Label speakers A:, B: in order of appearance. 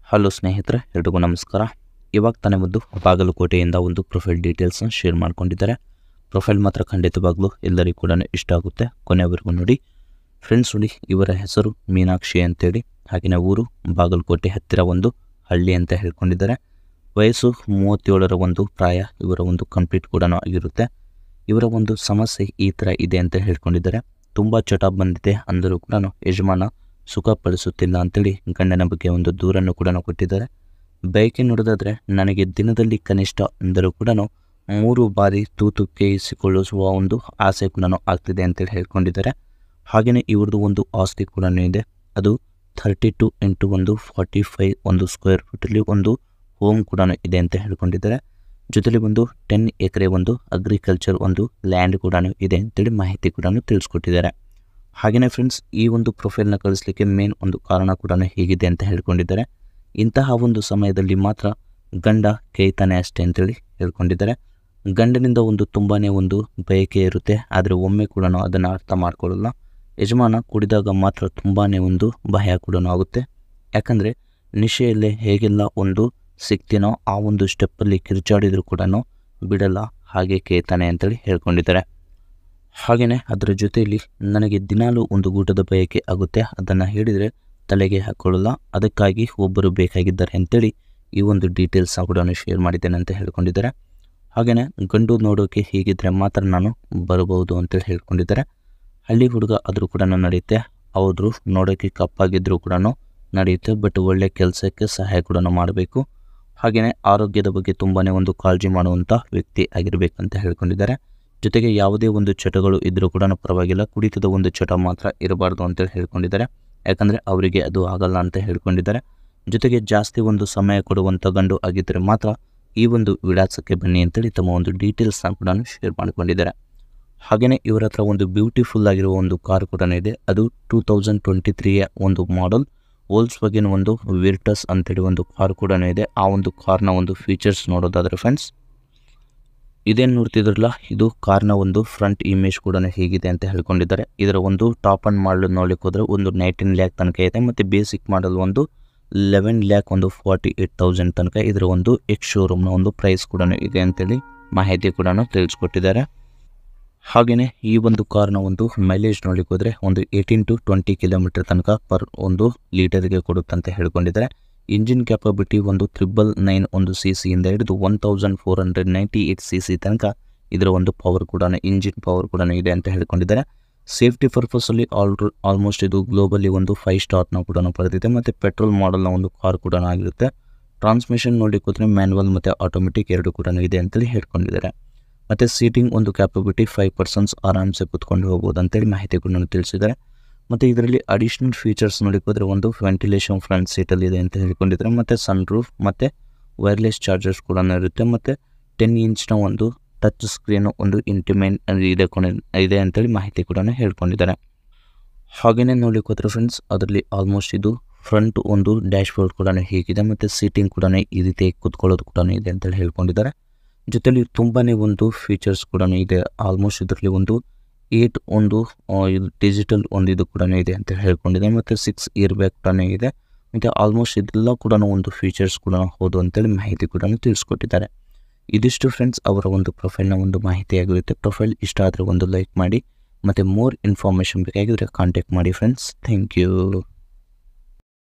A: hello ಸ್ನೇಹಿತರೆ ಎಲ್ರಿಗೂ ನಮಸ್ಕಾರ ಇವಾಗ ತಾನೇ ಒಂದು ಬಾಗಲಕೋಟೆಯಿಂದ ಒಂದು ಪ್ರೊಫೈಲ್ ಡೀಟೇಲ್ಸ್ನ ಶೇರ್ ಮಾಡ್ಕೊಂಡಿದ್ದಾರೆ ಪ್ರೊಫೈಲ್ ಮಾತ್ರ ಖಂಡಿತವಾಗ್ಲೂ ಎಲ್ಲರಿಗೂ ಕೂಡ ಇಷ್ಟ ಆಗುತ್ತೆ ಕೊನೆವರೆಗೂ ನೋಡಿ ಫ್ರೆಂಡ್ಸ್ ನೋಡಿ ಇವರ ಹೆಸರು ಮೀನಾಕ್ಷಿ ಅಂತೇಳಿ ಹಾಗೆಯೇ ಊರು ಬಾಗಲಕೋಟೆ ಹತ್ತಿರ ಒಂದು ಹಳ್ಳಿ ಅಂತ ಹೇಳ್ಕೊಂಡಿದ್ದಾರೆ ವಯಸ್ಸು ಮೂವತ್ತೇಳರ ಒಂದು ಪ್ರಾಯ ಇವರ ಒಂದು ಕಂಪ್ಲೀಟ್ ಕೂಡ ಆಗಿರುತ್ತೆ ಇವರ ಒಂದು ಸಮಸ್ಯೆ ಈ ಥರ ಇದೆ ಅಂತ ಹೇಳ್ಕೊಂಡಿದ್ದಾರೆ ತುಂಬ ಚಟ ಬಂದಿದೆ ಅಂದರೂ ಕೂಡ ಯಜಮಾನ ಸುಖಪಡಿಸುತ್ತಿಲ್ಲ ಅಂತೇಳಿ ಗಂಡನ ಬಗ್ಗೆ ಒಂದು ದೂರನ್ನು ಕೂಡ ಕೊಟ್ಟಿದ್ದಾರೆ ಬೈಕೆ ನೋಡೋದಾದರೆ ನನಗೆ ದಿನದಲ್ಲಿ ಕನಿಷ್ಠ ಅಂದರೂ ಕೂಡ ಮೂರು ಬಾರಿ ತೂತು ಕೇಯಿಸಿಕೊಳ್ಳಿಸುವ ಒಂದು ಆಸೆ ಕೂಡ ಆಗ್ತಿದೆ ಅಂತೇಳಿ ಹೇಳ್ಕೊಂಡಿದ್ದಾರೆ ಹಾಗೆಯೇ ಇವ್ರದ್ದು ಒಂದು ಆಸ್ತಿ ಕೂಡ ಇದೆ ಅದು ಥರ್ಟಿ ಟು ಇಂಟು ಒಂದು ಫಾರ್ಟಿ ಫೈವ್ ಒಂದು ಸ್ಕ್ವೇರ್ ಫೀಟಲ್ಲಿ ಒಂದು ಹೋಮ್ ಕೂಡ ಇದೆ ಅಂತ ಹೇಳ್ಕೊಂಡಿದ್ದಾರೆ ಜೊತೆಲಿ ಒಂದು ಟೆನ್ ಎಕರೆ ಒಂದು ಅಗ್ರಿಕಲ್ಚರ್ ಒಂದು ಲ್ಯಾಂಡ್ ಕೂಡ ಇದೆ ಅಂತೇಳಿ ಮಾಹಿತಿ ಕೂಡ ತಿಳಿಸ್ಕೊಟ್ಟಿದ್ದಾರೆ ಹಾಗೆಯೇ ಫ್ರೆಂಡ್ಸ್ ಈ ಒಂದು ಪ್ರೊಫೈಲ್ನ ಕಳಿಸ್ಲಿಕ್ಕೆ ಮೇನ್ ಒಂದು ಕಾರಣ ಕೂಡ ಹೀಗಿದೆ ಅಂತ ಹೇಳ್ಕೊಂಡಿದ್ದಾರೆ ಇಂತಹ ಒಂದು ಸಮಯದಲ್ಲಿ ಮಾತ್ರ ಗಂಡ ಕೇಯ್ತಾನೆ ಅಷ್ಟೇ ಅಂತೇಳಿ ಹೇಳ್ಕೊಂಡಿದ್ದಾರೆ ಗಂಡನಿಂದ ಒಂದು ತುಂಬಾ ಒಂದು ಬಯಕೆ ಇರುತ್ತೆ ಆದರೆ ಒಮ್ಮೆ ಕೂಡ ಅದನ್ನು ಅರ್ಥ ಮಾಡ್ಕೊಳ್ಳಲ್ಲ ಯಜಮಾನ ಕುಡಿದಾಗ ಮಾತ್ರ ತುಂಬಾ ಒಂದು ಭಯ ಕೂಡ ಆಗುತ್ತೆ ಯಾಕಂದರೆ ನಿಶೆಯಲ್ಲೇ ಹೇಗೆಲ್ಲ ಒಂದು ಸಿಗ್ತೀನೋ ಆ ಒಂದು ಸ್ಟೆಪ್ಪಲ್ಲಿ ಕಿರ್ಚಾಡಿದರೂ ಕೂಡ ಬಿಡಲ್ಲ ಹಾಗೆ ಕೇಳ್ತಾನೆ ಅಂತೇಳಿ ಹೇಳ್ಕೊಂಡಿದ್ದಾರೆ ಹಾಗೆಯೇ ಅದರ ಜೊತೆಯಲ್ಲಿ ನನಗೆ ದಿನಾಲೂ ಒಂದು ಊಟದ ಬಯಕೆ ಆಗುತ್ತೆ ಅದನ್ನು ಹೇಳಿದರೆ ತಲೆಗೆ ಹಾಕ್ಕೊಳ್ಳಲ್ಲ ಅದಕ್ಕಾಗಿ ಒಬ್ಬರು ಬೇಕಾಗಿದ್ದಾರೆ ಅಂತೇಳಿ ಈ ಒಂದು ಡೀಟೇಲ್ಸ್ನ ಕೂಡ ಶೇರ್ ಮಾಡಿದ್ದೇನೆ ಅಂತ ಹೇಳ್ಕೊಂಡಿದ್ದಾರೆ ಹಾಗೆಯೇ ಗಂಡು ನೋಡೋಕ್ಕೆ ಹೀಗಿದ್ದರೆ ಮಾತ್ರ ನಾನು ಬರಬಹುದು ಅಂತೇಳಿ ಹೇಳ್ಕೊಂಡಿದ್ದಾರೆ ಹಳ್ಳಿ ಹುಡುಗ ಆದರೂ ಕೂಡ ನಡೆಯುತ್ತೆ ಅವರು ನೋಡೋಕ್ಕೆ ಕಪ್ಪಾಗಿದ್ದರೂ ಕೂಡ ನಡೆಯುತ್ತೆ ಬಟ್ ಒಳ್ಳೆ ಕೆಲಸಕ್ಕೆ ಸಹಾಯ ಕೂಡ ಮಾಡಬೇಕು ಹಾಗೆಯೇ ಆರೋಗ್ಯದ ಬಗ್ಗೆ ತುಂಬಾ ಒಂದು ಕಾಳಜಿ ಮಾಡುವಂಥ ವ್ಯಕ್ತಿ ಆಗಿರಬೇಕಂತ ಹೇಳ್ಕೊಂಡಿದ್ದಾರೆ ಜೊತೆಗೆ ಯಾವುದೇ ಒಂದು ಚಟಗಳು ಇದ್ದರೂ ಕೂಡ ಪರವಾಗಿಲ್ಲ ಕುಡಿತದ ಒಂದು ಚಟ ಮಾತ್ರ ಇರಬಾರ್ದು ಅಂತೇಳಿ ಹೇಳ್ಕೊಂಡಿದ್ದಾರೆ ಯಾಕಂದರೆ ಅವರಿಗೆ ಅದು ಆಗಲ್ಲ ಅಂತ ಹೇಳ್ಕೊಂಡಿದ್ದಾರೆ ಜೊತೆಗೆ ಜಾಸ್ತಿ ಒಂದು ಸಮಯ ಕೊಡುವಂಥ ಗಂಡು ಆಗಿದ್ದರೆ ಮಾತ್ರ ಈ ಒಂದು ವಿಳಾಸಕ್ಕೆ ಬನ್ನಿ ಅಂತೇಳಿ ತಮ್ಮ ಒಂದು ಡೀಟೇಲ್ಸ್ನ ಕೂಡ ಶೇರ್ ಮಾಡಿಕೊಂಡಿದ್ದಾರೆ ಹಾಗೆಯೇ ಇವರ ಹತ್ರ ಒಂದು ಬ್ಯೂಟಿಫುಲ್ ಆಗಿರುವ ಒಂದು ಕಾರ್ ಕೂಡ ಇದೆ ಅದು ಟೂ ತೌಸಂಡ್ ಟ್ವೆಂಟಿ ತ್ರೀಯ ಒಂದು ಮಾಡೆಲ್ ಓಲ್ಸ್ ಬಗೆನ ಒಂದು ವಿರ್ಟಸ್ ಅಂತೇಳಿ ಒಂದು ಕಾರ್ ಕೂಡ ಇದೆ ಆ ಒಂದು ಕಾರ್ನ ಒಂದು ಫೀಚರ್ಸ್ ನೋಡೋದಾದರೆ ಫ್ರೆಂಡ್ಸ್ ಇದೇನು ನೋಡ್ತಿದ್ರಲ್ಲ ಇದು ಕಾರ್ನ ಒಂದು ಫ್ರಂಟ್ ಇಮೇಜ್ ಕೂಡ ಹೇಗಿದೆ ಅಂತ ಹೇಳ್ಕೊಂಡಿದ್ದಾರೆ ಇದರ ಒಂದು ಟಾಪ್ ಅಂಡ್ ಮಾಡಲ್ ನೋಡ್ಲಿಕ್ಕೆ ಹೋದರೆ ಒಂದು ನೈನ್ಟೀನ್ ಲ್ಯಾಕ್ ತನಕ ಇದೆ ಮತ್ತು ಬೇಸಿಕ್ ಮಾಡಲ್ ಒಂದು ಲೆವೆನ್ ಲ್ಯಾಕ್ ಒಂದು ಫಾರ್ಟಿ ಏಯ್ಟ್ ತೌಸಂಡ್ ತನಕ ಇದರ ಒಂದು ಎಕ್ಸ್ ಶೋರೂಮ್ನ ಒಂದು ಪ್ರೈಸ್ ಕೂಡ ಇದೆ ಅಂತೇಳಿ ಮಾಹಿತಿ ಕೂಡ ತಿಳಿಸ್ಕೊಟ್ಟಿದ್ದಾರೆ ಹಾಗೆಯೇ ಈ ಒಂದು ಕಾರ್ನ ಒಂದು ಮೈಲೇಜ್ ನೋಡ್ಲಿಕ್ಕೆ ಹೋದರೆ ಒಂದು ಏಯ್ಟೀನ್ ಟು ಟ್ವೆಂಟಿ ಕಿಲೋಮೀಟರ್ ತನಕ ಪರ್ ಒಂದು ಲೀಟರ್ಗೆ ಕೊಡುತ್ತಂತ ಹೇಳ್ಕೊಂಡಿದ್ದಾರೆ ಇಂಜಿನ್ ಕ್ಯಾಪಬಿಲಿಟಿ ಒಂದು ತ್ರಿಬಲ್ ನೈನ್ ಒಂದು ಸಿ ಸಿಯಿಂದ ಹಿಡಿದು one thousand four hundred ninety eight C C ತನಕ ಇದರ ಒಂದು ಪವರ್ ಕೂಡ ಇಂಜಿನ್ ಪವರ್ ಕೂಡ ಇದೆ ಅಂತ ಹೇಳ್ಕೊಂಡಿದ್ದಾರೆ ಸೇಫ್ಟಿ ಪರ್ಪಸಲ್ಲಿ ಆಲ್ ಆಲ್ಮೋಸ್ಟ್ ಇದು ಗ್ಲೋಬಲಿ ಒಂದು ಫೈವ್ ಸ್ಟಾರ್ನ ಕೂಡ ಪಡೆದಿದೆ ಮತ್ತು ಪೆಟ್ರೋಲ್ ಮಾಡಲ್ನ ಒಂದು ಕಾರ್ ಕೂಡ ಆಗಿರುತ್ತೆ ಟ್ರಾನ್ಸ್ಮಿಷನ್ ನೋಡಲಿಕ್ಕೆ ಹೋದರೆ ಮ್ಯಾನ್ಯಲ್ ಮತ್ತು ಆಟೋಮೆಟಿಕ್ ಎರಡು ಕೂಡ ಇದೆ ಅಂತೇಳಿ ಹೇಳ್ಕೊಂಡಿದ್ದಾರೆ ಮತ್ತು ಸೀಟಿಂಗ್ ಒಂದು ಕ್ಯಾಪಬಿಲಿಟಿ ಫೈವ್ ಪರ್ಸನ್ಸ್ ಆರಾಮ್ಸೆ ಕೂತ್ಕೊಂಡು ಹೋಗ್ಬೋದು ಅಂತೇಳಿ ಮಾಹಿತಿ ಕೂಡ ತಿಳಿಸಿದ್ದಾರೆ ಮತ್ತು ಇದರಲ್ಲಿ ಅಡಿಷ್ನಲ್ ಫೀಚರ್ಸ್ ನೋಡಲಿಕ್ಕೆ ಹೋದರೆ ಒಂದು ವೆಂಟಿಲೇಷನ್ ಫ್ರಂಟ್ ಸೀಟಲ್ಲಿ ಇದೆ ಅಂತ ಹೇಳ್ಕೊಂಡಿದ್ದಾರೆ ಮತ್ತು ಸನ್ ರೂಫ್ ಮತ್ತು ವೈರ್ಲೆಸ್ ಚಾರ್ಜರ್ಸ್ ಕೂಡ ಇರುತ್ತೆ ಮತ್ತು ಟೆನ್ ಇಂಚ್ನ ಒಂದು ಟಚ್ ಸ್ಕ್ರೀನು ಒಂದು ಇಂಟಿಮೆಂಟ್ ಇದೆ ಕೊನೆ ಇದೆ ಅಂತೇಳಿ ಮಾಹಿತಿ ಕೂಡ ಹೇಳ್ಕೊಂಡಿದ್ದಾರೆ ಹಾಗೆಯೇ ನೋಡ್ಲಿಕ್ಕೆ ಹೋದರೆ ಫ್ರೆಂಡ್ಸ್ ಅದರಲ್ಲಿ ಆಲ್ಮೋಸ್ಟ್ ಇದು ಫ್ರಂಟ್ ಒಂದು ಡ್ಯಾಶ್ ಬೋರ್ಡ್ ಕೂಡ ಹೀಗಿದೆ ಮತ್ತು ಸೀಟಿಂಗ್ ಕೂಡ ಈ ರೀತಿ ಕೂತ್ಕೊಳ್ಳೋದು ಕೂಡ ಇದೆ ಅಂತೇಳಿ ಹೇಳ್ಕೊಂಡಿದ್ದಾರೆ ಜೊತೆಲಿ ತುಂಬಾ ಒಂದು ಫೀಚರ್ಸ್ ಕೂಡ ಇದೆ ಆಲ್ಮೋಸ್ಟ್ ಇದರಲ್ಲಿ ಒಂದು ಏಟ್ ಒಂದು ಇದು ಡಿಜಿಟಲ್ ಒಂದು ಇದು ಕೂಡ ಇದೆ ಅಂತ ಹೇಳ್ಕೊಂಡಿದೆ ಮತ್ತು ಸಿಕ್ಸ್ ಇಯರ್ ಬ್ಯಾಗ್ ಕೂಡ ಇದೆ ಮತ್ತು ಆಲ್ಮೋಸ್ಟ್ ಇದೆಲ್ಲ ಕೂಡ ಒಂದು ಫೀಚರ್ಸ್ ಕೂಡ ಹೌದು ಅಂತೇಳಿ ಮಾಹಿತಿ ಕೂಡ ತಿಳಿಸ್ಕೊಟ್ಟಿದ್ದಾರೆ ಇದಿಷ್ಟು ಫ್ರೆಂಡ್ಸ್ ಅವರ ಒಂದು ಪ್ರೊಫೈಲ್ನ ಒಂದು ಮಾಹಿತಿಯಾಗಿರುತ್ತೆ ಪ್ರೊಫೈಲ್ ಇಷ್ಟ ಆದರೆ ಒಂದು ಲೈಕ್ ಮಾಡಿ ಮತ್ತು ಮೋರ್ ಇನ್ಫಾರ್ಮೇಷನ್ ಬೇಕಾಗಿದ್ದರೆ ಕಾಂಟ್ಯಾಕ್ಟ್ ಮಾಡಿ ಫ್ರೆಂಡ್ಸ್ ಥ್ಯಾಂಕ್ ಯು